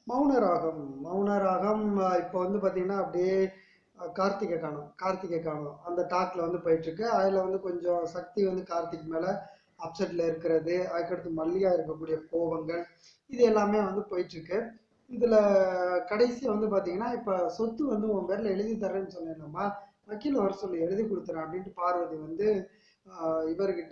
மௌனராகம் மௌனராகம் அஹ் இப்போ வந்து பார்த்தீங்கன்னா அப்படியே அஹ் கார்த்திகை காணும் கார்த்திகை காணும் அந்த டாக்ல வந்து போயிட்டு இருக்கு அதில் வந்து கொஞ்சம் சக்தி வந்து கார்த்திக் மேலே அப்செட்ல இருக்கிறது அதுக்கடுத்து மல்லிகா இருக்கக்கூடிய கோபங்கள் இது எல்லாமே வந்து போயிட்டு இருக்கு இதுல கடைசியா வந்து பாத்தீங்கன்னா இப்ப சொத்து வந்து உன் பேர்ல எழுதி தரேன்னு சொன்னேன்லம்மா வக்கீல் வர சொல்லி எழுதி கொடுத்துறேன் அப்படின்ட்டு பார்வதி வந்து ஆஹ் இவர்கிட்ட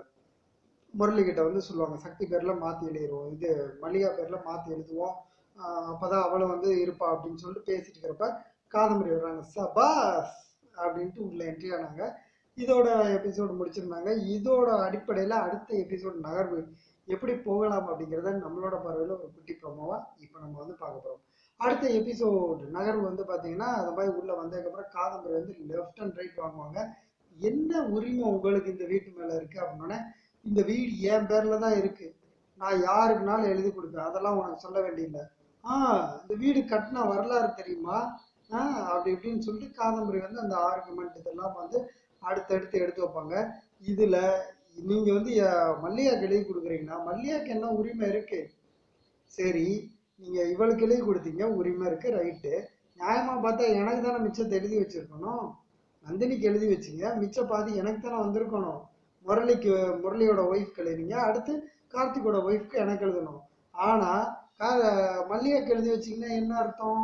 முரளி கிட்ட வந்து சொல்லுவாங்க சக்தி பேர்ல மாத்தி எழுதிடுவோம் இது மல்லிகா பேர்ல மாத்தி எழுதுவோம் ஆஹ் அப்பதான் அவளும் வந்து இருப்பா அப்படின்னு சொல்லிட்டு பேசிட்டு இருக்கிறப்ப காதம்பரி வர்றாங்க சபாஸ் அப்படின்ட்டு உள்ள என்ட்ரி ஆனாங்க இதோட எபிசோடு முடிச்சிருந்தாங்க இதோட அடிப்படையில அடுத்த எபிசோட் நகர்வு எப்படி போகலாம் அப்படிங்கிறத நம்மளோட பார்வையில ஒரு குட்டி ப்ரோமோவா இப்போ நம்ம வந்து பார்க்க போறோம் அடுத்த எபிசோட் நகர்வு வந்து பாத்தீங்கன்னா அது மாதிரி உள்ள வந்ததுக்கப்புறம் காதம்பரி வந்து லெஃப்ட் அண்ட் ரைட் வாங்குவாங்க என்ன உரிமை உங்களுக்கு இந்த வீட்டு மேல இருக்கு அப்படின்னோடனே இந்த வீடு என் பேர்ல தான் இருக்கு நான் யாருக்குனாலும் எழுதி கொடுப்பேன் அதெல்லாம் உனக்கு சொல்ல வேண்டியதில்லை ஆஹ் இந்த வீடு கட்டின வரலாறு தெரியுமா ஆஹ் அப்படி இப்படின்னு சொல்லிட்டு காதம்பரி வந்து அந்த ஆர்குமெண்ட் இதெல்லாம் வந்து அடுத்தடுத்து எடுத்து வைப்பாங்க இதுல நீங்க வந்து அஹ், மல்லிகாக்கு எழுதி கொடுக்குறீங்கன்னா மல்லிகாக்கு என்ன உரிமை இருக்கு சரி நீங்க இவளுக்கு எழுதி கொடுத்தீங்க உரிமை இருக்கு ரைட்டு நியாயமா பார்த்தா எனக்கு தானே மிச்சத்தை எழுதி வச்சிருக்கணும் நந்தினிக்கு எழுதி வச்சீங்க மிச்ச பாதி எனக்கு தானே வந்திருக்கணும் முரளிக்கு முரளியோட ஒய்ஃப்க்கு எழுதினீங்க அடுத்து கார்த்திகோட ஒய்ஃப்க்கு எனக்கு எழுதணும் ஆனா கா மல்லிகாக்கு எழுதி வச்சீங்கன்னா என்ன அர்த்தம்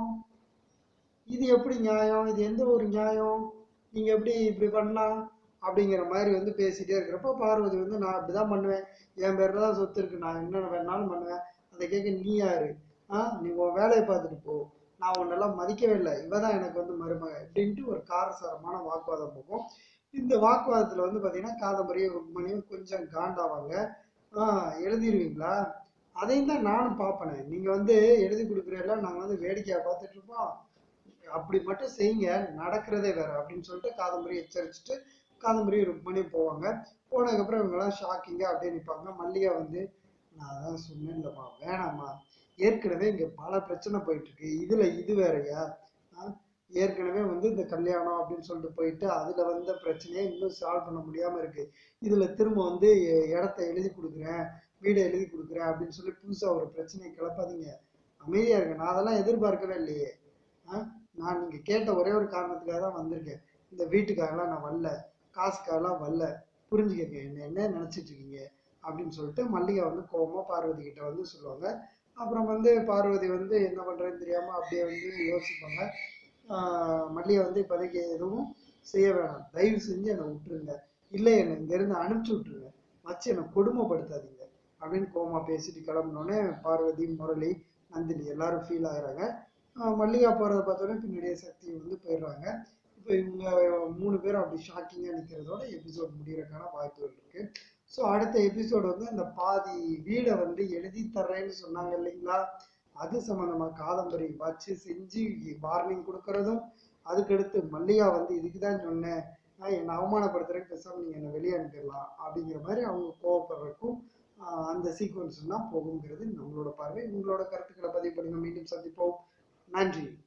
இது எப்படி நியாயம் இது எந்த ஒரு நியாயம் நீங்க எப்படி இப்படி பண்ணலாம் அப்படிங்கிற மாதிரி வந்து பேசிட்டே இருக்கிறப்ப பார்வதி வந்து நான் அப்படிதான் பண்ணுவேன் என் பேர்ல தான் சொத்து இருக்கு நான் என்ன வேணாலும் பண்ணுவேன் அதை கேட்க நீ யாரு ஆ நீ உன் வேலையை பார்த்துட்டு போ நான் உன்னெல்லாம் மதிக்கவே இல்லை இவ தான் எனக்கு வந்து மருமக அப்படின்ட்டு ஒரு காரசாரமான வாக்குவாதம் போகும் இந்த வாக்குவாதத்துல வந்து பாத்தீங்கன்னா காதம்பரியும் ருக்மணியும் கொஞ்சம் காண்டாவாங்க ஆஹ் எழுதிருவீங்களா அதையும் தான் நானும் பார்ப்பேனே நீங்க வந்து எழுதி கொடுக்குறதெல்லாம் நாங்க வந்து வேடிக்கையா பார்த்துட்டு இருப்போம் அப்படி மட்டும் செய்யுங்க நடக்கிறதே வேற அப்படின்னு சொல்லிட்டு காதம்பரி எச்சரிச்சுட்டு காதம்பரி ருக்மணி போவாங்க போனதுக்கப்புறம் இவங்கெல்லாம் ஷாக்கிங்கா அப்படியே நிற்பாங்க மல்லிகா வந்து நான் அதான் சொன்னேன்லம்மா வேணாம்மா ஏற்கனவே இங்க பல பிரச்சனை போயிட்டு இருக்கு இதுல இது வேறயா ஆ? ஏற்கனவே வந்து இந்த கல்யாணம் அப்படின்னு சொல்லிட்டு போயிட்டு அதுல வந்த பிரச்சனையை இன்னும் சால்வ் பண்ண முடியாம இருக்கு இதுல திரும்ப வந்து எ- இடத்த எழுதி கொடுக்குறேன் வீடை எழுதி கொடுக்குறேன் அப்படின்னு சொல்லி புதுசா ஒரு பிரச்சனையை கிளப்பாதீங்க அமைதியா இருங்க நான் அதெல்லாம் எதிர்பார்க்கவே இல்லையே ஆ? நான் நீங்க கேட்ட ஒரே ஒரு காரணத்துக்காக தான் வந்திருக்கேன் இந்த வீட்டுக்காகலாம் நான் வரல காசுக்காகலாம் வரல புரிஞ்சுக்கங்க என்ன என்ன நினைச்சிட்டு இருக்கீங்க அப்படின்னு சொல்லிட்டு மல்லிகா வந்து கோவமா பார்வதி கிட்ட வந்து சொல்லுவாங்க அப்புறம் வந்து பார்வதி வந்து என்ன பண்றதுன்னு தெரியாம அப்படியே வந்து யோசிப்பாங்க ஆஹ் மல்லிகா வந்து இப்போதைக்கு எதுவும் செய்ய வேணாம் தயவு செஞ்சு என்னை விட்டுருங்க இல்லை என்னை இங்கேருந்து அனுப்பிச்சு விட்டுருங்க வச்சு என்னை கொடுமைப்படுத்தாதீங்க அப்படின்னு கோவமா பேசிட்டு கிளம்பினோடனே பார்வதி முரளி நந்தினி எல்லாரும் ஃபீல் ஆகுறாங்க ஆஹ் மல்லிகா போகிறத பார்த்தோன்னே பின்னாடியே சக்தி வந்து போயிடுறாங்க இப்போ இவங்க மூணு பேரும் அப்படி ஷாக்கிங்காக நிற்கிறதோட எபிசோட் முடியறதுக்கான வாய்ப்புகள் இருக்கு ஸோ அடுத்த எபிசோடு வந்து அந்த பாதி வீடை வந்து எழுதி தர்றேன்னு சொன்னாங்க இல்லைங்களா அது சம்மந்தமா காதம்பரி வச்சு செஞ்சு வார்னிங் கொடுக்கறதும் அதுக்கடுத்து மல்லிகா வந்து இதுக்கு தான் சொன்னேன் நான் என்னை அவமானப்படுத்துறேன்னு பேசாம நீங்க என்னை வெளியே அனுப்பிடலாம் அப்படிங்கிற மாதிரி அவங்க கோவப்படுறதுக்கும் ஆஹ் அந்த சீக்வன்ஸ் தான் போகுங்கிறது நம்மளோட பார்வை உங்களோட கருத்துக்களை பதிவு பண்ணுங்க மீண்டும் சந்திப்போம் நன்றி